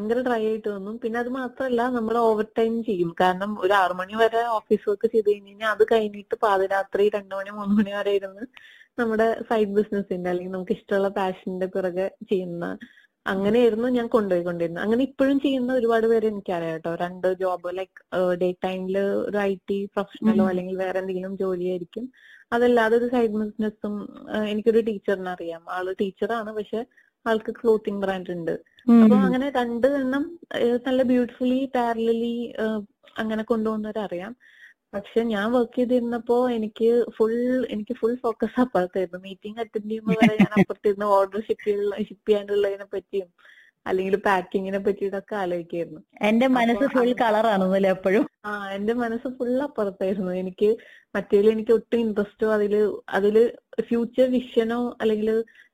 ഭയങ്കര ഡ്രൈ ആയിട്ട് തോന്നും പിന്നെ അത് മാത്രമല്ല നമ്മൾ ഓവർ ടൈം ചെയ്യും കാരണം ഒരു ആറു മണി വരെ ഓഫീസ് വർക്ക് ചെയ്ത് കഴിഞ്ഞ് കഴിഞ്ഞാൽ അത് കഴിഞ്ഞിട്ട് പാതിരാത്രി രണ്ടു മണി മൂന്ന് മണി വരെ ഇരുന്ന് നമ്മുടെ സൈഡ് ബിസിനസിന്റെ അല്ലെങ്കിൽ നമുക്ക് ഇഷ്ടമുള്ള പാഷന്റെ പിറകെ ചെയ്യുന്ന അങ്ങനെയായിരുന്നു ഞാൻ കൊണ്ടുപോയിക്കൊണ്ടിരുന്നത് അങ്ങനെ ഇപ്പോഴും ചെയ്യുന്ന ഒരുപാട് പേര് എനിക്കറിയാം കേട്ടോ രണ്ട് ജോബ് ലൈക്ക് ഡേ ടൈമിൽ ഒരു ഐ ടി പ്രൊഫഷണലോ ഉം. അല്ലെങ്കിൽ വേറെ എന്തെങ്കിലും ജോലിയായിരിക്കും അതല്ലാതെ ഒരു സൈഡ് ബിസിനസ്സും എനിക്കൊരു ടീച്ചറിനെ അറിയാം ആള് ടീച്ചറാണ് പക്ഷെ ആൾക്ക് ക്ലോത്തിങ് ബ്രാൻഡ് ഉണ്ട് അപ്പൊ അങ്ങനെ രണ്ട് എണ്ണം ഏഹ് നല്ല ബ്യൂട്ടിഫുള്ളി പാരലലി അങ്ങനെ കൊണ്ടുപോകുന്നവരറിയാം പക്ഷെ ഞാൻ വർക്ക് ചെയ്തിരുന്നപ്പോ എനിക്ക് ഫുൾ എനിക്ക് ഫുൾ ഫോക്കസ് അപ്പുറത്തായിരുന്നു മീറ്റിംഗ് അറ്റൻഡ് ചെയ്യുമ്പോൾ വരെ ഞാൻ അപ്പുറത്തിരുന്ന് ഓർഡർ ഷിപ്പ് ഷിപ്പ് ചെയ്യാനുള്ളതിനെ പറ്റിയും അല്ലെങ്കിൽ പാക്കിങ്ങിനെ പറ്റിയിട്ടൊക്കെ ആലോചിക്കായിരുന്നു എന്റെ മനസ്സ് അപ്പൊ ഫുൾ അത് കളറാണെന്നല്ലേ എപ്പോഴും ആ എന്റെ മനസ്സ് ഫുൾ അപ്പുറത്തായിരുന്നു എനിക്ക് മറ്റേതിൽ എനിക്ക് ഒട്ടും ഇൻട്രസ്റ്റോ അതില് അതില് ഫ്യൂച്ചർ വിഷനോ അല്ലെങ്കിൽ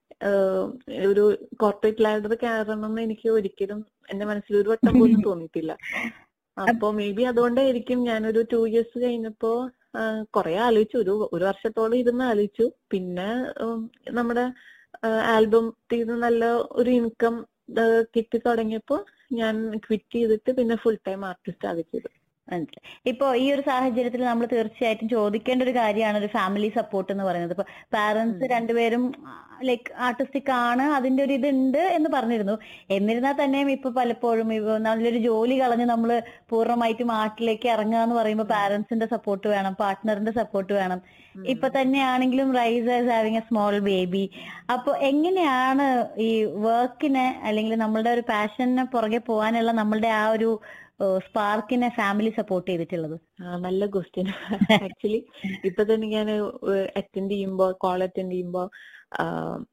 ഒരു കോർപ്പറേറ്റ് ലാഡർ കയറണം എന്ന് എനിക്ക് ഒരിക്കലും എന്റെ മനസ്സിൽ ഒരു വട്ടം പോലും തോന്നിയിട്ടില്ല അപ്പൊ മേ ബി അതുകൊണ്ടായിരിക്കും ഞാനൊരു ടു ഇയേഴ്സ് കഴിഞ്ഞപ്പോ കുറെ ആലോചിച്ചു ഒരു ഒരു വർഷത്തോളം ഇരുന്ന് ആലോചിച്ചു പിന്നെ ഉം, നമ്മുടെ ആൽബത്തിൽ നിന്ന് നല്ല ഒരു ഇൻകം കിട്ടി തുടങ്ങിയപ്പോ ഞാൻ ക്വിറ്റ് ചെയ്തിട്ട് പിന്നെ ഫുൾ ടൈം ആർട്ടിസ്റ്റ് ആകെ ചെയ്തു മനസ്സിലായി ഇപ്പൊ ഈ ഒരു സാഹചര്യത്തിൽ നമ്മൾ തീർച്ചയായിട്ടും ചോദിക്കേണ്ട ഒരു കാര്യമാണ് ഒരു ഫാമിലി സപ്പോർട്ട് എന്ന് പറയുന്നത് ഇപ്പൊ പാരന്റ്സ് ഉം. രണ്ടുപേരും ലൈക്ക് ആർട്ടിസ്റ്റിക് ആണ് അതിന്റെ ഒരു ഇതുണ്ട് എന്ന് പറഞ്ഞിരുന്നു എന്നിരുന്നാൽ തന്നെയും ഇപ്പൊ പലപ്പോഴും ഇപ്പൊ നല്ലൊരു ജോലി കളഞ്ഞ് നമ്മൾ പൂർണ്ണമായിട്ടും ആർട്ടിലേക്ക് ഇറങ്ങുക എന്ന് പറയുമ്പോൾ ഉം. പാരന്റ്സിന്റെ സപ്പോർട്ട് വേണം പാർട്ട്ണറിന്റെ സപ്പോർട്ട് വേണം ഉം. ഇപ്പൊ തന്നെയാണെങ്കിലും rice as having a small baby അപ്പൊ എങ്ങനെയാണ് ഈ വർക്കിനെ അല്ലെങ്കിൽ നമ്മളുടെ ഒരു പാഷനെ പുറകെ പോകാനുള്ള നമ്മളുടെ ആ ഒരു സ്പാർക്കിനെ ഫാമിലി സപ്പോർട്ട് ചെയ്തിട്ടുള്ളത് ആ, നല്ല ക്വസ്റ്റ്യൻ ആക്ച്വലി ഇപ്പൊ തന്നെ ഞാൻ അറ്റൻഡ് ചെയ്യുമ്പോ കോൾ അറ്റൻഡ് ചെയ്യുമ്പോ ആ,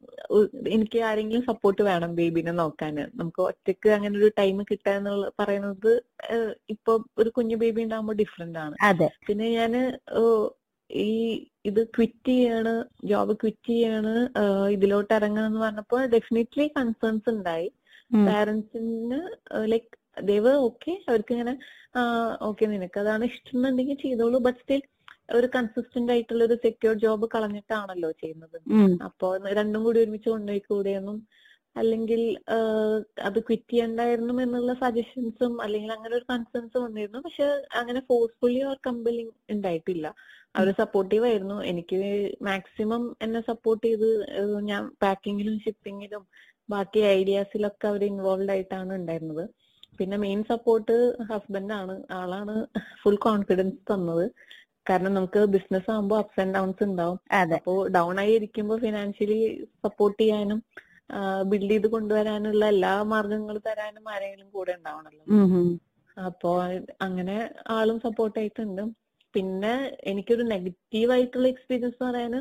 ഉ- എനിക്ക് ആരെങ്കിലും സപ്പോർട്ട് വേണം ബേബിനെ നോക്കാന് നമുക്ക് ഒറ്റക്ക് അങ്ങനെ ഒരു ടൈം കിട്ടുക എന്നുള്ള പറയുന്നത് ഏഹ്, ഇപ്പൊ ഒരു കുഞ്ഞു ബേബി ഉണ്ടാകുമ്പോ ഡിഫറെന്റ് ആണ് അതെ പിന്നെ ഞാന് ഏഹ്, ഈ ഇത് ക്വിറ്റ് ചെയ്യാണ് ജോബ് ക്വിറ്റ് ചെയ്യാണ് ഏഹ്, ഇതിലോട്ട് ഇറങ്ങണം എന്ന് പറഞ്ഞപ്പോ ഡെഫിനറ്റ്ലി കൺസേൺസ് ഉണ്ടായി ഉം. പാരന്റ്സിന് ലൈക്ക് ദേവ് ഓക്കെ അവർക്ക് ഇങ്ങനെ ഓക്കെ നിനക്ക് അതാണ് ഇഷ്ടം എന്നുണ്ടെങ്കിൽ ചെയ്തോളൂ ബട്ട് സ്റ്റിൽ ഒരു കൺസിസ്റ്റന്റ് ആയിട്ടുള്ള ഒരു സെക്യൂർ ജോബ് കളഞ്ഞിട്ടാണല്ലോ ചെയ്യുന്നത് ഉം. അപ്പോ രണ്ടും കൂടി ഒരുമിച്ച് കൊണ്ടുപോയി കൂടെയെന്നും അല്ലെങ്കിൽ ആഹ്, അത് ക്വിറ്റ് ചെയ്യണ്ടായിരുന്നു എന്നുള്ള സജഷൻസും അല്ലെങ്കിൽ അങ്ങനെ ഒരു കൺസേൺസ് വന്നിരുന്നു പക്ഷെ അങ്ങനെ ഫോഴ്സ്ഫുള്ളി ഓർ കമ്പലിങ് ഉണ്ടായിട്ടില്ല അവർ സപ്പോർട്ടീവ് ആയിരുന്നു എനിക്ക് മാക്സിമം എന്നെ സപ്പോർട്ട് ചെയ്ത് ഏഹ്, ഞാൻ പാക്കിങ്ങിലും ഷിപ്പിങ്ങിലും ബാക്കി ഐഡിയാസിലൊക്കെ അവർ ഇൻവോൾവ് ആയിട്ടാണ് ഉണ്ടായിരുന്നത് പിന്നെ മെയിൻ സപ്പോർട്ട് ഹസ്ബൻഡ് ആണ് ആളാണ് ഫുൾ കോൺഫിഡൻസ് തന്നത് കാരണം നമുക്ക് ബിസിനസ് ആകുമ്പോൾ അപ്സ് ആൻഡ് ഡൗൺസ് ഉണ്ടാവും അതെ അപ്പോ ഡൗൺ ആയി ഇരിക്കുമ്പോൾ ഫിനാൻഷ്യലി സപ്പോർട്ട് ചെയ്യാനും ബിൽഡ് ചെയ്ത് കൊണ്ടുവരാനുള്ള എല്ലാ മാർഗങ്ങളും തരാനും ആരെങ്കിലും കൂടെ ഉണ്ടാവണല്ലോ ഉം ഉം. അപ്പോ അങ്ങനെ ആളും സപ്പോർട്ട് ആയിട്ടുണ്ട് പിന്നെ എനിക്കൊരു നെഗറ്റീവ് ആയിട്ടുള്ള എക്സ്പീരിയൻസ് പറയാന്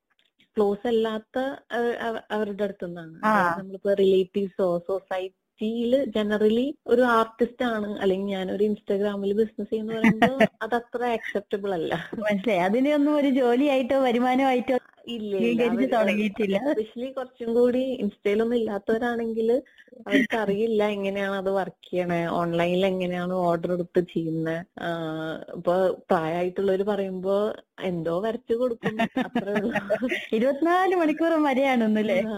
ക്ലോസ് അല്ലാത്ത അഹ് അവ- അവരുടെ അടുത്തു നിന്നാണ് ആ. അതായത് നമ്മളിപ്പോ റിലേറ്റീവ്സോ സൊസൈറ്റിയിൽ ജനറലി ഒരു ആർട്ടിസ്റ്റ് ആണ് അല്ലെങ്കിൽ ഞാനൊരു ഇൻസ്റ്റാഗ്രാമിൽ ബിസിനസ് ചെയ്യുന്ന പറയുമ്പോൾ അത് അത്ര അക്സെപ്റ്റബിൾ അല്ല മനസ്സിലായി അതിനെയൊന്നും ഒരു ജോലിയായിട്ടോ വരുമാനമായിട്ടോ ഇല്ല സ്വീകരിച്ച് തുടങ്ങിയിട്ടില്ല. എസ്പെഷ്യലി കുറച്ചും കൂടി ഇൻസ്റ്റയിലൊന്നും ഇല്ലാത്തവരാണെങ്കിൽ അവർക്ക് അറിയില്ല എങ്ങനെയാണ് അത് വർക്ക് ചെയ്യണേ ഓൺലൈനിൽ എങ്ങനെയാണ് ഓർഡർ എടുത്ത് ചെയ്യുന്നത് ഇപ്പൊ പ്രായമായിട്ടുള്ളവര് പറയുമ്പോ എന്തോ വരച്ചു കൊടുക്കും അത്രേ ഉള്ളൂ ഇരുപത്തിനാല് മണിക്കൂറും വരെയാണെന്നല്ലേ ആ,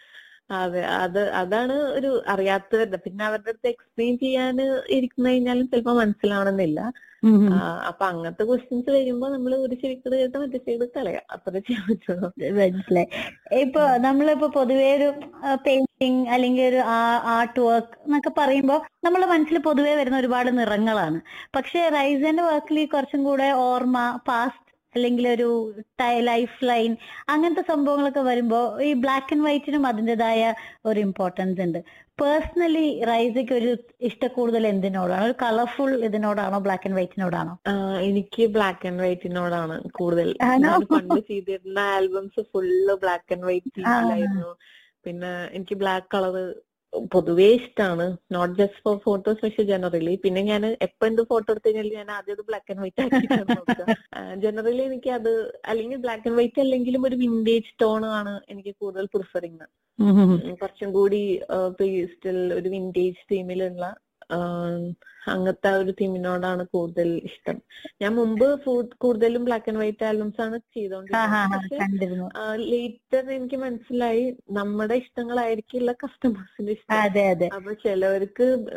അതെ അത് അതാണ് ഒരു അറിയാത്തവരുടെ പിന്നെ അവരുടെ അടുത്ത് എക്സ്പ്ലെയിൻ ചെയ്യാൻ ഇരിക്കുന്ന കഴിഞ്ഞാലും ചിലപ്പോ മനസ്സിലാവണമെന്നില്ല ആ, അപ്പൊ അങ്ങനത്തെ ക്വസ്റ്റ്യൻസ് വരുമ്പോ നമ്മൾ ഒരു ചെവിക്കട് കേട്ട് മറ്റേ ചെവിട് കളയാം അത്ര ചെയ്യാൻ പറ്റുള്ളൂ മനസ്സിലായി ഇപ്പൊ നമ്മളിപ്പോ പൊതുവേ ഒരു പെയിന്റിങ് അല്ലെങ്കിൽ ഒരു ആർട്ട് വർക്ക് എന്നൊക്കെ പറയുമ്പോൾ നമ്മുടെ മനസ്സിൽ പൊതുവേ വരുന്ന ഒരുപാട് നിറങ്ങളാണ് പക്ഷെ റൈസന്റെ വർക്കിൽ കുറച്ചും കൂടെ ഓർമ്മ പാസ്റ്റ് അല്ലെങ്കിൽ ഒരു ലൈഫ് ലൈൻ അങ്ങനത്തെ സംഭവങ്ങളൊക്കെ വരുമ്പോൾ ഈ ബ്ലാക്ക് ആൻഡ് വൈറ്റിനും അതിൻ്റെതായ ഒരു ഇമ്പോർട്ടൻസ് ഉണ്ട് പേഴ്സണലി റൈസയ്ക്ക് ഒരു ഇഷ്ടക്കൂടുതൽ എന്തിനോടാണ് ഒരു കളർഫുൾ ഇതിനോടാണോ ബ്ലാക്ക് ആൻഡ് വൈറ്റിനോടാണോ ആ, എനിക്ക് ബ്ലാക്ക് ആൻഡ് വൈറ്റിനോടാണ് കൂടുതൽ ആണോ? ഞാൻ പണ്ട് ചെയ്തിരുന്ന albums full black and white തീമിലായിരുന്നു പിന്നെ എനിക്ക് ബ്ലാക്ക് കളർ പൊതുവേ ഇഷ്ടമാണ് നോട്ട് ജസ്റ്റ് ഫോർ ഫോട്ടോസ് പക്ഷെ ജനറലി പിന്നെ ഞാൻ എപ്പോ എന്ത് ഫോട്ടോ എടുത്തു കഴിഞ്ഞാൽ ഞാൻ ആദ്യം അത് ബ്ലാക്ക് ആൻഡ് വൈറ്റ് ആക്കിയിട്ടാണ് നോക്കുക ജനറലി എനിക്ക് അത് അല്ലെങ്കിൽ ബ്ലാക്ക് ആൻഡ് വൈറ്റ് അല്ലെങ്കിലും ഒരു വിന്റേജ് ടോൺ ആണ് എനിക്ക് കൂടുതൽ പ്രിഫറിങ് കുറച്ചും കൂടി പേസ്റ്റിൽ ഒരു വിന്റേജ് തീമിലുള്ള അങ്ങനത്തെ ഒരു തീമിനോടാണ് കൂടുതൽ ഇഷ്ടം ഞാൻ മുമ്പ് ഫുഡ് കൂടുതലും ബ്ലാക്ക് ആൻഡ് വൈറ്റ് ആൽബംസ് ആണ് ചെയ്തോണ്ടിരുന്നത് പക്ഷെ കണ്ടിരുന്നു ലേറ്റർ എനിക്ക് മനസ്സിലായി നമ്മുടെ ഇഷ്ടങ്ങളായിരിക്കില്ല കസ്റ്റമേഴ്സിന്റെ ഇഷ്ടം അതെ അതെ അപ്പൊ ചിലവർക്ക്